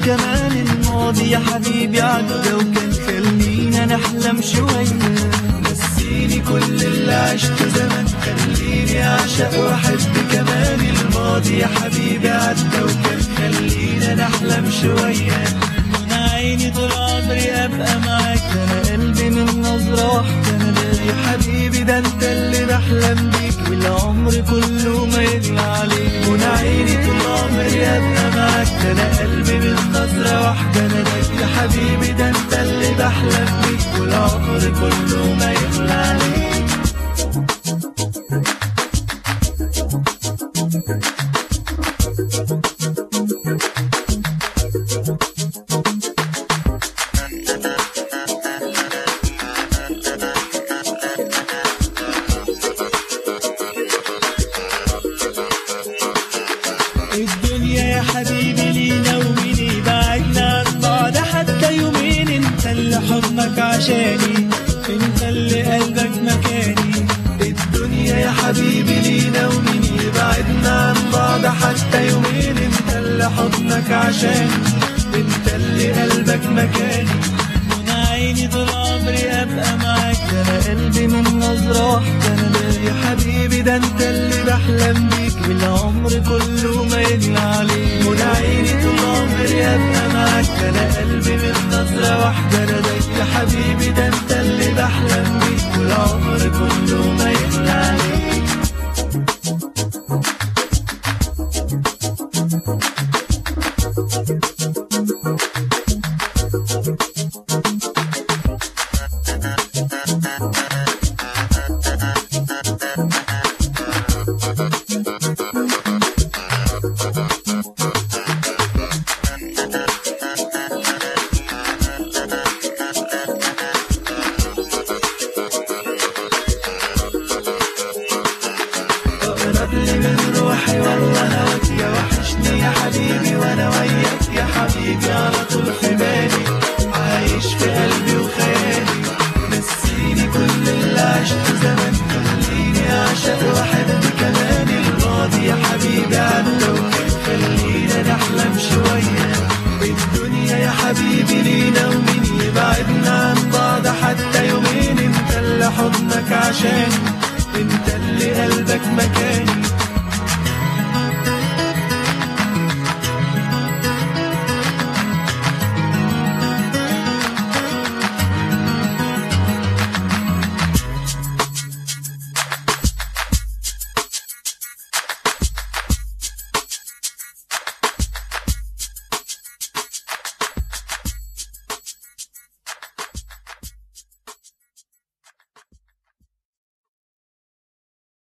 كمان الماضي يا حبيبي عدى وكان خلينا نحلم شوية نسيني كل اللي عشته زمان خليني أعشق وأحب كمان الماضي يا حبيبي عدى وكان خلينا نحلم شوية أنا عيني طول عمري أبقى معاك أنا قلبي من نظرة واحدة أنا يا حبيبي ده أنت اللي بحلم بيك والعمر كله ما يغلى عليك وأنا عيني طول عمري أبقى معاك أنا قلبي من نظرة واحدة أنا يا حبيبي ده أنت اللي بحلم بيك والعمر كله ما يغلى عليك الدنيا يا حبيبي لينا ومين بعدنا عن بعض حتى يومين انت اللي حضنك عشاني انت اللي قلبك مكاني الدنيا يا حبيبي لينا ومين يبعدنا عن بعض حتى يومين انت اللي حضنك عشاني انت اللي قلبك مكاني وانا عيني طول عمري ابقى معاك انا قلبي من نظرة واحدة انا يا حبيبي ده انت اللي بحلم بيك والعمر كله ما يغلى عليك وانا عيني طول عمري ابقى معاك انا قلبي من نظرة واحدة انا يا حبيبي ده انت اللي بحلم بيك والعمر كله ما يغلى عليك اقرب لي من روحي والله هواك يا وحشني يا حبيبي وانا وياك يا حبيبي على طول في بالي عايش في قلبي وخيالي نسيني كل اللي عشته زمان خليني اعشق واحب كمان الماضي يا حبيبي عدى وكان خلينا نحلم شوية الدنيا يا حبيبي لينا ومين يبعدنا عن بعض حتى يومين انت اللي حضنك عشاني